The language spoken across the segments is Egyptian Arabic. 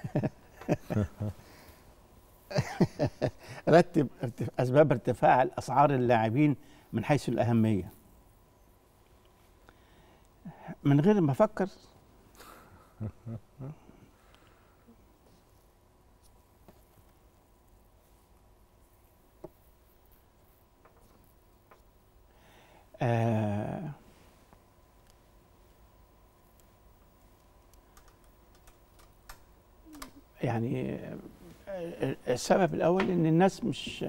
رتب ارتف- اسباب ارتفاع الاسعار اللاعبين من حيث الاهميه من غير ما افكر آه يعني آه، السبب الاول ان الناس مش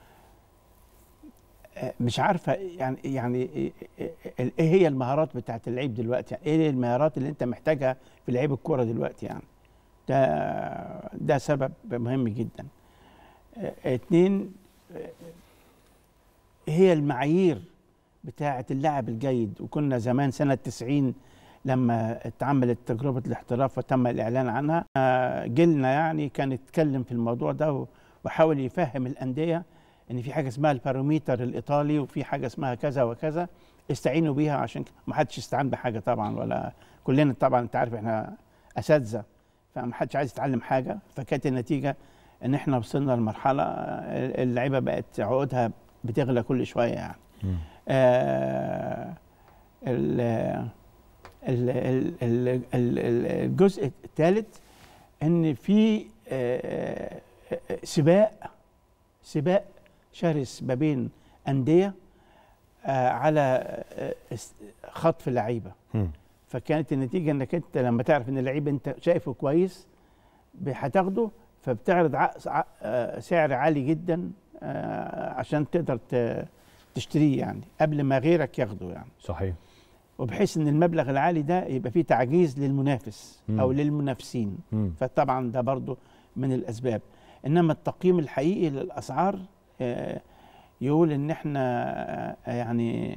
آه، مش عارفه يعني يعني ايه إيه هي المهارات بتاعت اللعيب دلوقتي يعني ايه المهارات اللي انت محتاجها في لعيب الكوره دلوقتي يعني ده ده سبب مهم جدا آه، اتنين آه، هي المعايير بتاعه اللاعب الجيد وكنا زمان سنه 90 لما اتعملت تجربه الاحتراف وتم الاعلان عنها آه، جيلنا يعني كان يتكلم في الموضوع ده و- وحاول يفهم الانديه ان في حاجه اسمها الباروميتر الايطالي وفي حاجه اسمها كذا وكذا استعينوا بيها عشان ك- ما حدش استعان بحاجه طبعا ولا كلنا طبعا انت عارف احنا اساتذه فما حدش عايز يتعلم حاجه فكانت النتيجه ان احنا وصلنا لمرحله آه، اللعيبه بقت عقودها بتغلى كل شويه يعني آه، ال- ال- ال- ال- ال- الجزء الثالث ان في آه، آه، سباق سباق شرس ما بين انديه آه، على آه، است- خطف لعيبه مم. فكانت النتيجه انك انت لما تعرف ان اللعيب انت شايفه كويس ب- هتاخده فبتعرض ع- ع- آه، سعر عالي جدا آه، عشان تقدر ت- تشتريه يعني قبل ما غيرك ياخده يعني صحيح وبحيث ان المبلغ العالي ده يبقى فيه تعجيز للمنافس مم. او للمنافسين مم. فطبعا ده برضو من الاسباب انما التقييم الحقيقي للاسعار آه، يقول ان احنا آه، يعني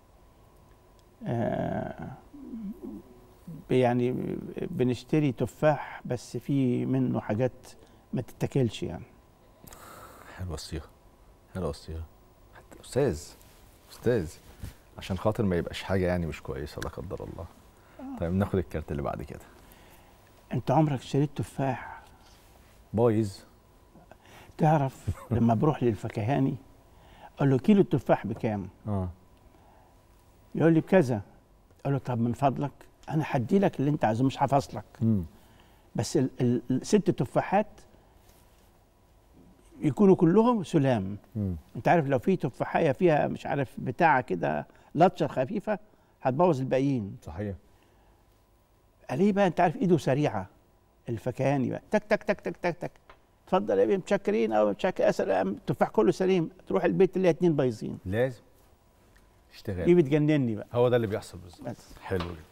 آه، يعني بنشتري تفاح بس في منه حاجات ما تتاكلش يعني حلوه الصيغه حلوه الصيغه حتى استاذ استاذ عشان خاطر ما يبقاش حاجه يعني مش كويسه لا قدر الله طيب ناخد الكارت اللي بعد كده انت عمرك اشتريت تفاح بايظ تعرف لما بروح للفكهاني اقول له كيلو التفاح بكام اه يقول لي بكذا اقول له طب من فضلك انا هدي لك اللي انت عايزه مش هفصلك مم. بس ال- ال- الست تفاحات يكونوا كلهم سلام مم. انت عارف لو في تفاحيه فيها مش عارف بتاع كده لطشه خفيفه هتبوظ الباقيين صحيح قال ايه بقى انت عارف ايده سريعه الفكهاني بقى تك تك تك تك تك تك اتفضل يا بيه متشكرين او متشكر يا سلام التفاح كله سليم تروح البيت تلاقي اتنين بايظين لازم دي اشتغال بتجنني بقى هو ده اللي بيحصل بالظبط بس حلو جدا